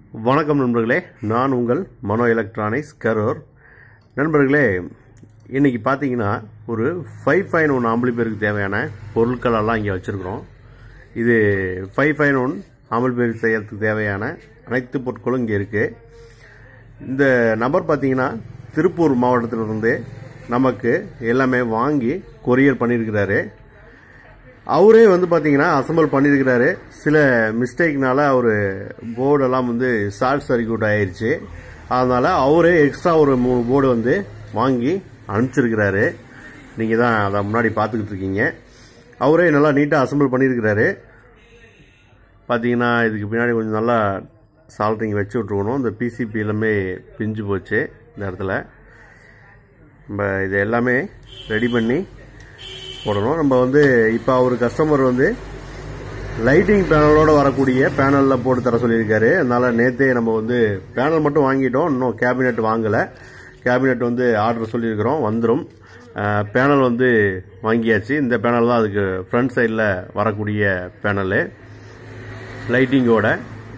வணக்கம் நண்பர்களே நான் உங்கள் மனோ எலக்ட்ரானிக்ஸ் கரூர் நண்பர்களே இன்றைக்கி பார்த்தீங்கன்னா ஒரு ஃபைவ் ஃபைன் ஒன் ஆம்பிளிபேருக்கு தேவையான பொருட்கள் எல்லாம் இங்கே வச்சுருக்குறோம் இது ஃபைவ் ஃபைன் ஒன் ஆம்பிளிபேர் செய்யறதுக்கு தேவையான அனைத்து பொருட்களும் இங்கே இருக்குது இந்த நபர் பார்த்தீங்கன்னா திருப்பூர் மாவட்டத்திலிருந்து நமக்கு எல்லாமே வாங்கி கொரியர் பண்ணியிருக்கிறாரு அவரே வந்து பார்த்தீங்கன்னா அசம்பிள் பண்ணியிருக்கிறாரு சில மிஸ்டேக்னால அவர் போர்டெல்லாம் வந்து ஷார்ட் சர்க்கியூட் ஆயிருச்சு அதனால் அவரே எக்ஸ்ட்ரா ஒரு மூணு போர்டு வந்து வாங்கி அனுப்பிச்சிருக்கிறாரு நீங்கள் தான் அதை முன்னாடி பார்த்துக்கிட்டு இருக்கீங்க அவரே நல்லா நீட்டாக அசம்பிள் பண்ணியிருக்கிறாரு பார்த்தீங்கன்னா இதுக்கு பின்னாடி கொஞ்சம் நல்லா சால்ட்ரிங் வச்சு விட்ருக்கணும் இந்த பிசிபி எல்லாமே பிஞ்சு போச்சு இந்த இடத்துல நம்ம இது எல்லாமே ரெடி பண்ணி போடணும் நம்ம வந்து இப்போ அவர் கஸ்டமர் வந்து லைட்டிங் பேனலோட வரக்கூடிய பேனலில் போட்டு தர சொல்லியிருக்காரு அதனால் நேற்றே நம்ம வந்து பேனல் மட்டும் வாங்கிட்டோம் இன்னும் கேபினெட் வாங்கலை கேபினெட் வந்து ஆர்டர் சொல்லியிருக்கிறோம் வந்துடும் பேனல் வந்து வாங்கியாச்சு இந்த பேனல் தான் அதுக்கு ஃப்ரண்ட் சைடில் வரக்கூடிய பேனலு லைட்டிங்கோட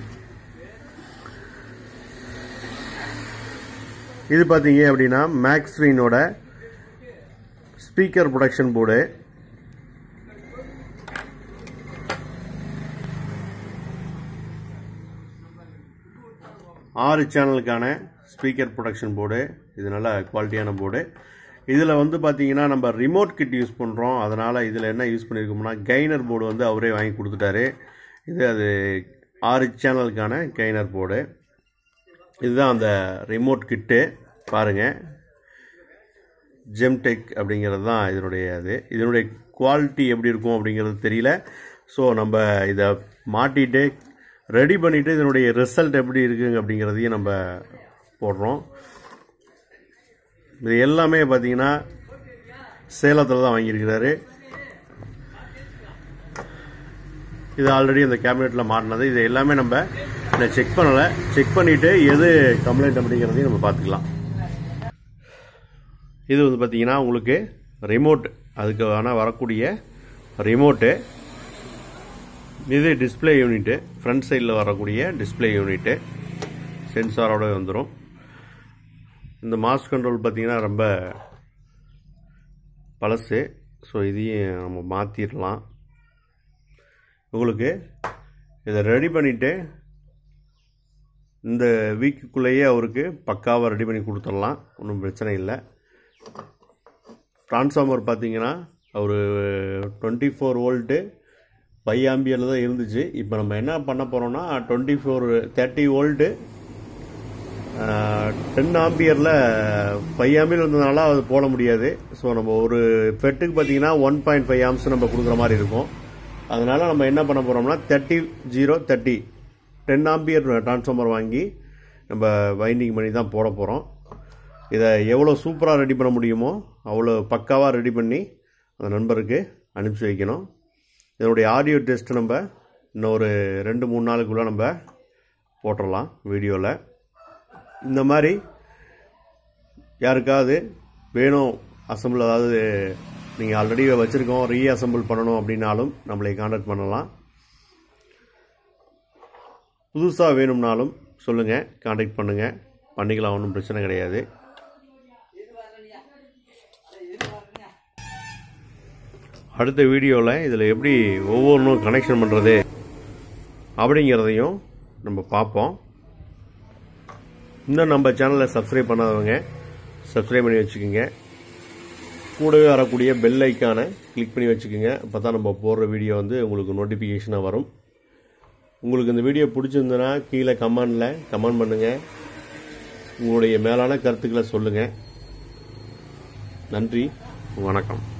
இது பார்த்தீங்க அப்படின்னா மேக்ஸ்க்ரீனோட ஸ்பீக்கர் ப்ரொடக்ஷன் போர்டு ஆறு சேனலுக்கான ஸ்பீக்கர் ப்ரொடக்ஷன் போர்டு இது நல்ல குவாலிட்டியான போர்டு இதில் வந்து பார்த்தீங்கன்னா நம்ம ரிமோட் கிட் யூஸ் பண்ணுறோம் அதனால் இதில் என்ன யூஸ் பண்ணியிருக்கோம்னா கைனர் போர்டு வந்து அவரே வாங்கி கொடுத்துட்டாரு இது அது ஆறு சேனலுக்கான கைனர் போர்டு இதுதான் அந்த ரிமோட் கிட்டு பாருங்கள் ஜெம்டெக் அப்படிங்கிறது தான் இதனுடைய இது இதனுடைய குவாலிட்டி எப்படி இருக்கும் அப்படிங்கிறது தெரியல ஸோ நம்ம இதை மாட்டிட்டு ரெடி பண்ணிவிட்டு இதனுடைய ரிசல்ட் எப்படி இருக்குங்க அப்படிங்கிறதையும் நம்ம போடுறோம் இது எல்லாமே பார்த்தீங்கன்னா சேலத்தில் தான் வாங்கியிருக்கிறாரு இது ஆல்ரெடி அந்த கேபினெட்டில் மாட்டினது இது எல்லாமே நம்ம இதை செக் பண்ணலை செக் பண்ணிவிட்டு எது கம்ப்ளைண்ட் அப்படிங்கிறதையும் நம்ம பார்த்துக்கலாம் இது வந்து பார்த்தீங்கன்னா உங்களுக்கு ரிமோட் அதுக்கான வரக்கூடிய ரிமோட்டு இது டிஸ்பிளே யூனிட்டு ஃப்ரண்ட் சைடில் வரக்கூடிய டிஸ்பிளே யூனிட்டு சென்சாரோட வந்துடும் இந்த மாஸ் கண்ட்ரோல் பார்த்தீங்கன்னா ரொம்ப பழசு ஸோ இதையும் நம்ம மாற்றிடலாம் உங்களுக்கு இதை ரெடி பண்ணிவிட்டு இந்த வீக்குக்குள்ளேயே அவருக்கு பக்காவாக ரெடி பண்ணி கொடுத்துடலாம் ஒன்றும் பிரச்சனை இல்லை ட்ரான்ஸ்ஃபார்மர் பார்த்தீங்கன்னா ஒரு டுவெண்ட்டி ஃபோர் வோல்ட்டு ஃபைவ் ஆம்பியரில் தான் இருந்துச்சு இப்போ நம்ம என்ன பண்ண போகிறோம்னா twenty four thirty volt ten ஆம்பியரில் ஃபைவ் ஆம்பியர் இருந்ததுனால அது போட முடியாது ஸோ நம்ம ஒரு ஃபெட்டுக்கு பார்த்தீங்கன்னா ஒன் பாயிண்ட் ஃபைவ் ஆம்ஸ் நம்ம கொடுக்குற மாதிரி இருக்கும் அதனால் நம்ம என்ன பண்ண போகிறோம்னா thirty zero thirty ten ampere transformer வாங்கி நம்ம வைண்டிங் பண்ணி தான் போட போகிறோம் இதை எவ்வளோ சூப்பராக ரெடி பண்ண முடியுமோ அவ்வளோ பக்காவாக ரெடி பண்ணி அந்த நண்பருக்கு அனுப்பிச்சி வைக்கணும் இதனுடைய ஆடியோ டெஸ்ட் நம்ம இன்னும் ஒரு ரெண்டு மூணு நாளுக்குள்ளே நம்ம போட்டுடலாம் வீடியோவில் இந்த மாதிரி யாருக்காவது வேணும் அசம்பிள் அதாவது நீங்கள் ஆல்ரெடி வச்சுருக்கோம் ரீ அசம்பிள் பண்ணணும் அப்படின்னாலும் நம்மளை காண்டாக்ட் பண்ணலாம் புதுசாக வேணும்னாலும் சொல்லுங்கள் காண்டாக்ட் பண்ணுங்கள் பண்ணிக்கலாம் ஒன்றும் பிரச்சனை கிடையாது அடுத்த வீடியோவில் இதில் எப்படி ஒவ்வொன்றும் கனெக்ஷன் பண்ணுறது அப்படிங்கிறதையும் நம்ம பார்ப்போம் இன்னும் நம்ம சேனலை சப்ஸ்கிரைப் பண்ணாதவங்க சப்ஸ்கிரைப் பண்ணி வச்சுக்கோங்க கூடவே வரக்கூடிய பெல் ஐக்கானை கிளிக் பண்ணி வச்சுக்கோங்க அப்போ தான் நம்ம போடுற வீடியோ வந்து உங்களுக்கு நோட்டிஃபிகேஷனாக வரும் உங்களுக்கு இந்த வீடியோ பிடிச்சிருந்ததுன்னா கீழே கமெண்டில் கமெண்ட் பண்ணுங்கள் உங்களுடைய மேலான கருத்துக்களை சொல்லுங்கள் நன்றி வணக்கம்